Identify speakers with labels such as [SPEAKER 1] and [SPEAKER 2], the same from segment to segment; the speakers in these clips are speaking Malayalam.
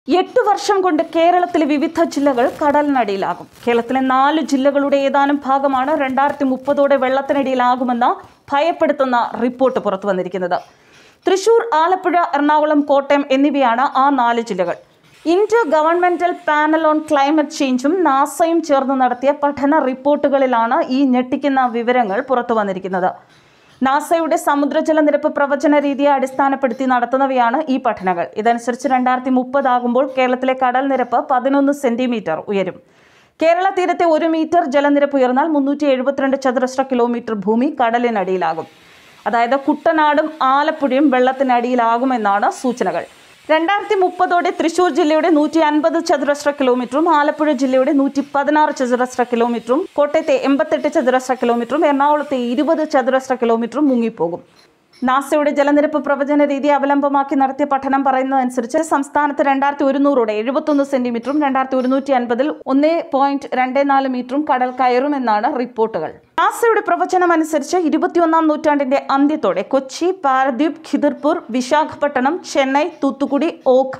[SPEAKER 1] എട്ട് വർഷം കൊണ്ട് കേരളത്തിലെ വിവിധ ജില്ലകൾ കടലിനടിയിലാകും കേരളത്തിലെ നാല് ജില്ലകളുടെ ഏതാനും ഭാഗമാണ് രണ്ടായിരത്തി മുപ്പതോടെ വെള്ളത്തിനടിയിലാകുമെന്ന ഭയപ്പെടുത്തുന്ന റിപ്പോർട്ട് പുറത്തു വന്നിരിക്കുന്നത് തൃശൂർ ആലപ്പുഴ എറണാകുളം കോട്ടയം എന്നിവയാണ് ആ നാല് ജില്ലകൾ inter governmental panel on climate ചേഞ്ചും നാസയും ചേർന്ന് നടത്തിയ പഠന റിപ്പോർട്ടുകളിലാണ് ഈ ഞെട്ടിക്കുന്ന വിവരങ്ങൾ പുറത്തു വന്നിരിക്കുന്നത് നാസയുടെ സമുദ്രജലനിരപ്പ് പ്രവചന രീതിയെ അടിസ്ഥാനപ്പെടുത്തി നടത്തുന്നവയാണ് ഈ പഠനങ്ങൾ ഇതനുസരിച്ച് രണ്ടായിരത്തി മുപ്പതാകുമ്പോൾ കേരളത്തിലെ കടൽ നിരപ്പ് പതിനൊന്ന് സെന്റിമീറ്റർ ഉയരും കേരള തീരത്തെ ഒരു മീറ്റർ ജലനിരപ്പ് ഉയർന്നാൽ മുന്നൂറ്റി എഴുപത്തിരണ്ട് ചതുരശ്ര കിലോമീറ്റർ ഭൂമി കടലിനടിയിലാകും അതായത് കുട്ടനാടും ആലപ്പുഴയും വെള്ളത്തിനടിയിലാകുമെന്നാണ് സൂചനകൾ രണ്ടായിരത്തി മുപ്പതോടെ തൃശൂർ ജില്ലയുടെ നൂറ്റി അൻപത് ചതുരശ്ര കിലോമീറ്ററും ആലപ്പുഴ ജില്ലയുടെ നൂറ്റി പതിനാറ് ചതുരശ്ര കിലോമീറ്ററും കോട്ടയത്തെ എൺപത്തെട്ട് ചതുരശ്ര കിലോമീറ്ററും എറണാകുളത്തെ ഇരുപത് ചതുരശ്ര കിലോമീറ്ററും മുങ്ങിപ്പോകും നാസയുടെ ജലനിരപ്പ് പ്രവചന രീതി അവലംബമാക്കി നടത്തിയ പഠനം പറയുന്നതനുസരിച്ച് സംസ്ഥാനത്ത് രണ്ടായിരത്തി ഒരുന്നൂറോടെ എഴുപത്തൊന്ന് സെന്റിമീറ്ററും രണ്ടായിരത്തി ഒരുന്നൂറ്റി അൻപതിൽ ഒന്ന് പോയിന്റ് രണ്ട് നാല് മീറ്ററും കടൽ കയറുമെന്നാണ് റിപ്പോർട്ടുകൾ നാസയുടെ പ്രവചനം അനുസരിച്ച് ഇരുപത്തിയൊന്നാം നൂറ്റാണ്ടിന്റെ അന്ത്യത്തോടെ കൊച്ചി പാരദ്വീപ് ഖിദിർപൂർ വിശാഖപട്ടണം ചെന്നൈ തൂത്തുക്കുടി ഓഖ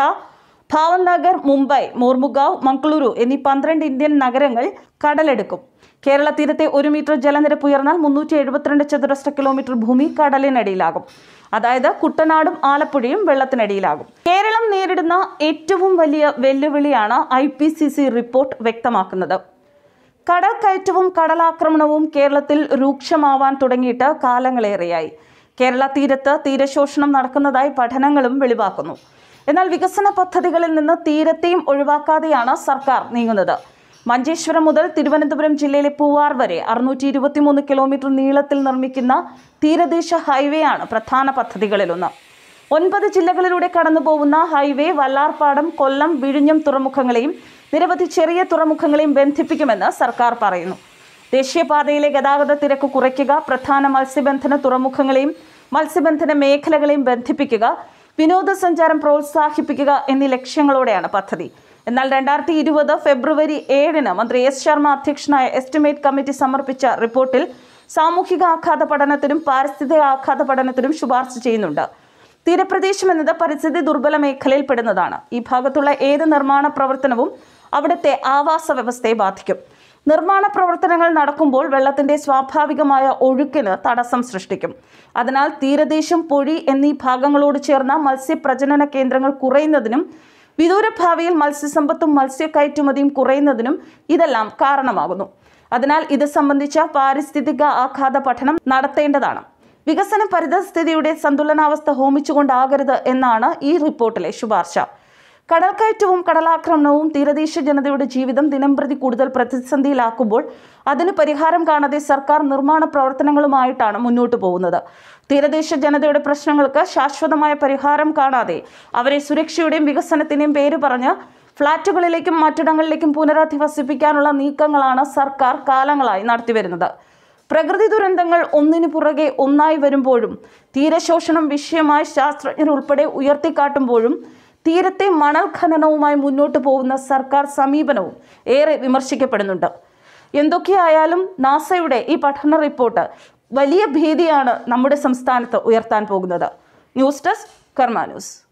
[SPEAKER 1] ഭാവനഗർ മുംബൈ മോർമുഗാവ് മംഗളൂരു എന്നീ പന്ത്രണ്ട് ഇന്ത്യൻ നഗരങ്ങൾ കടലെടുക്കും കേരള തീരത്തെ ഒരു മീറ്റർ ജലനിരപ്പ് ഉയർന്നാൽ മുന്നൂറ്റി എഴുപത്തിരണ്ട് ചതുരശ്ര കിലോമീറ്റർ ഭൂമി കടലിനടിയിലാകും അതായത് കുട്ടനാടും ആലപ്പുഴയും വെള്ളത്തിനടിയിലാകും കേരളം നേരിടുന്ന ഏറ്റവും വലിയ വെല്ലുവിളിയാണ് I P C C report വ്യക്തമാക്കുന്നത് കടൽ കയറ്റവും കടലാക്രമണവും കേരളത്തിൽ രൂക്ഷമാവാൻ തുടങ്ങിയിട്ട് കാലങ്ങളേറെയായി കേരള തീരത്ത് തീരശോഷണം നടക്കുന്നതായി പഠനങ്ങളും വെളിവാക്കുന്നു എന്നാൽ വികസന പദ്ധതികളിൽ നിന്ന് തീരത്തെയും ഒഴിവാക്കാതെയാണ് സർക്കാർ നീങ്ങുന്നത് മഞ്ചേശ്വരം മുതൽ തിരുവനന്തപുരം ജില്ലയിലെ പൂവാർ വരെ അറുന്നൂറ്റി ഇരുപത്തിമൂന്ന് കിലോമീറ്റർ നീളത്തിൽ നിർമ്മിക്കുന്ന തീരദേശ ഹൈവേ ആണ് പ്രധാന പദ്ധതികളിലൊന്ന് ഒൻപത് ജില്ലകളിലൂടെ കടന്നുപോകുന്ന ഹൈവേ വല്ലാർപാടം കൊല്ലം വിഴിഞ്ഞം തുറമുഖങ്ങളെയും നിരവധി ചെറിയ തുറമുഖങ്ങളെയും ബന്ധിപ്പിക്കുമെന്ന് സർക്കാർ പറയുന്നു ദേശീയപാതയിലെ ഗതാഗത തിരക്ക് കുറയ്ക്കുക പ്രധാന മത്സ്യബന്ധന തുറമുഖങ്ങളെയും മത്സ്യബന്ധന മേഖലകളെയും ബന്ധിപ്പിക്കുക വിനോദസഞ്ചാരം പ്രോത്സാഹിപ്പിക്കുക എന്നീ ലക്ഷ്യങ്ങളോടെയാണ് പദ്ധതി എന്നാൽ രണ്ടായിരത്തി ഇരുപത് ഫെബ്രുവരി ഏഴിന് മന്ത്രി എസ് ശർമ്മ അധ്യക്ഷനായ എസ്റ്റിമേറ്റ് കമ്മിറ്റി സമർപ്പിച്ച റിപ്പോർട്ടിൽ സാമൂഹിക ആഘാത പഠനത്തിനും പാരിസ്ഥിതിക ആഘാത പഠനത്തിനും ശുപാർശ ചെയ്യുന്നുണ്ട് തീരപ്രദേശം എന്നത് പരിസ്ഥിതി ദുർബല മേഖലയിൽ പെടുന്നതാണ് ഈ ഭാഗത്തുള്ള ഏത് നിർമ്മാണ പ്രവർത്തനവും അവിടുത്തെ ആവാസ വ്യവസ്ഥയെ ബാധിക്കും നിർമ്മാണ പ്രവർത്തനങ്ങൾ നടക്കുമ്പോൾ വെള്ളത്തിന്റെ സ്വാഭാവികമായ ഒഴുക്കിന് തടസ്സം സൃഷ്ടിക്കും അതിനാൽ തീരദേശം പൊഴി എന്നീ ഭാഗങ്ങളോട് ചേർന്ന മത്സ്യപ്രജനന കേന്ദ്രങ്ങൾ കുറയുന്നതിനും വിദൂര ഭാവിയിൽ മത്സ്യസമ്പത്തും മത്സ്യക്കയറ്റുമതിയും കുറയുന്നതിനും ഇതെല്ലാം കാരണമാകുന്നു അതിനാൽ ഇത് സംബന്ധിച്ച പാരിസ്ഥിതിക ആഘാത പഠനം നടത്തേണ്ടതാണ് വികസന പരിതസ്ഥിതിയുടെ സന്തുലനാവസ്ഥ ഹോമിച്ചുകൊണ്ടാകരുത് എന്നാണ് ഈ റിപ്പോർട്ടിലെ ശുപാർശ കടൽക്കയറ്റവും കടലാക്രമണവും തീരദേശ ജനതയുടെ ജീവിതം ദിനംപ്രതി കൂടുതൽ പ്രതിസന്ധിയിലാക്കുമ്പോൾ അതിന് പരിഹാരം കാണാതെ സർക്കാർ നിർമ്മാണ പ്രവർത്തനങ്ങളുമായിട്ടാണ് മുന്നോട്ട് പോകുന്നത് തീരദേശ ജനതയുടെ പ്രശ്നങ്ങൾക്ക് ശാശ്വതമായ പരിഹാരം കാണാതെ അവരെ സുരക്ഷയുടെയും വികസനത്തിന്റെയും പേര് പറഞ്ഞ് ഫ്ളാറ്റുകളിലേക്കും മറ്റിടങ്ങളിലേക്കും പുനരധിവസിപ്പിക്കാനുള്ള നീക്കങ്ങളാണ് സർക്കാർ കാലങ്ങളായി നടത്തിവരുന്നത് പ്രകൃതി ദുരന്തങ്ങൾ ഒന്നിനു പുറകെ ഒന്നായി വരുമ്പോഴും തീരശോഷണം വിഷയമായി ശാസ്ത്രജ്ഞർ ഉൾപ്പെടെ ഉയർത്തിക്കാട്ടുമ്പോഴും തീരത്തെ മണൽ ഖനനവുമായി മുന്നോട്ട് പോകുന്ന സർക്കാർ സമീപനവും ഏറെ വിമർശിക്കപ്പെടുന്നുണ്ട് എന്തൊക്കെയായാലും നാസയുടെ ഈ പഠന റിപ്പോർട്ട് വലിയ ഭീതിയാണ് നമ്മുടെ സംസ്ഥാനത്ത് ഉയർത്താൻ പോകുന്നത് ന്യൂസ് ഡെസ്ക് കർമ്മ ന്യൂസ്